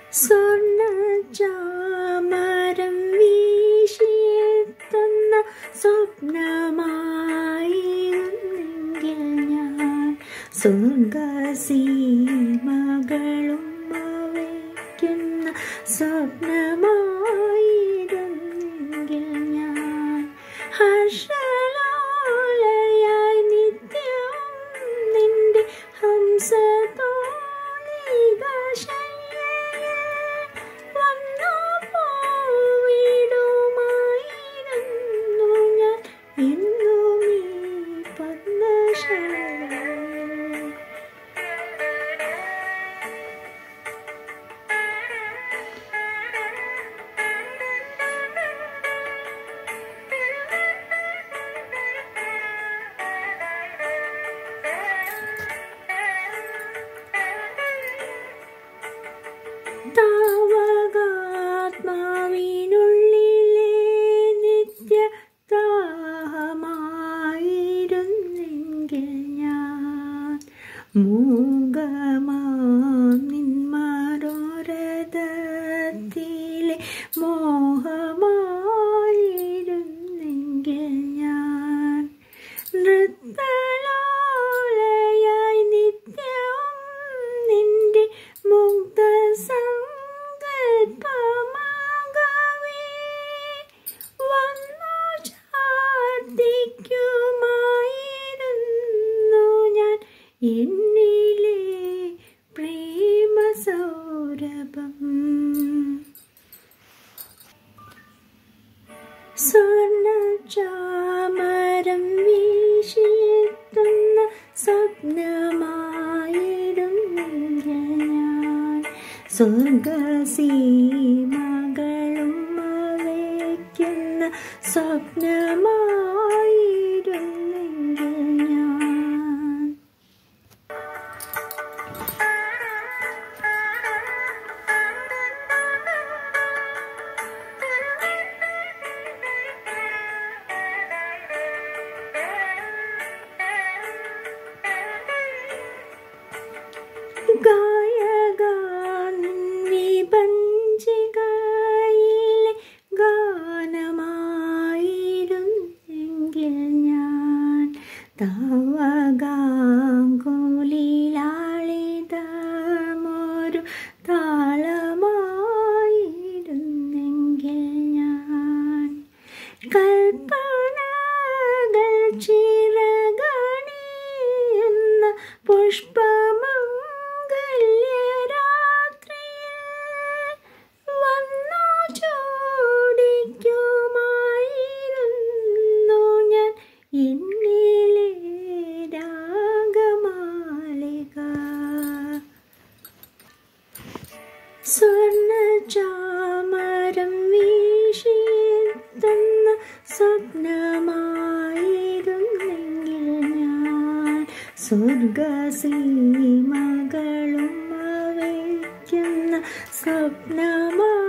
സ്വർണ്ണ ചാമരം വീശിയെത്തുന്ന സ്വപ്നമായിരുന്നെങ്കിൽ ഞാൻ സ്വർഗസീമകളും അവയ്ക്കുന്ന സ്വപ്നമായിരുന്നെങ്കിൽ ഞാൻ ഹർഷലോലയായി നിത്യം നിന്റെ ഹംസതോളിക വന്നു പോവിടുമായിരുന്നു ഞാൻ എന്നും ഈ പദ്മശാലയിൽ താവകാത്മാവിനുള്ളിലെ നിത്യ ദാഹമായിരുന്നെങ്കിൽ ഞാൻ മൂകമാം നിന്മാരോരഥത്തിലെ മോഹമായിരുന്നെങ്കിൽ ഞാൻ നൃത്തലോലയായി നിത്യവും നിന്റെ മുഗ്ധ സങ്കൽപ്പമാകവേ വന്നു ചാർത്തിക്കുമായിരുന്നു ഞാൻ എന്നിലെ പ്രേമ സൗരഭം സ്വർണ്ണചാമരം വീശിയെത്തുന്ന സ്വപ്നമായിരുന്നെങ്കിൽ ഞാൻ സ്വർഗസീമകളും അവയ്ക്കുന്ന സ്വപ്നമായിരുന്നെങ്കിൽ ഞാൻ ഗായകാനിപഞ്ചികയിലെ ഗാനമായിരുന്നെങ്കിൽ ഞാൻ തവകാങ്കുലിലാളിതമൊരു താളമായിരുന്നെങ്കിൽ ഞാൻ കൽപ്പനകൾ ചിറകണിയുന്ന പുഷ്പമംഗല്യരാത്രിയിൽ വന്നു ചോടിക്കുമായിരുന്നു ഞാൻ എന്നിലെ രാഗമാലിക സ്വർണ്ണചാമരം വീശിയെത്തുന്ന സ്വപ്നമായിരുന്നെങ്കിൽ ഞാൻ സ്വർഗസീമകളും അവയ്ക്കുന്ന സ്വപ്നമായി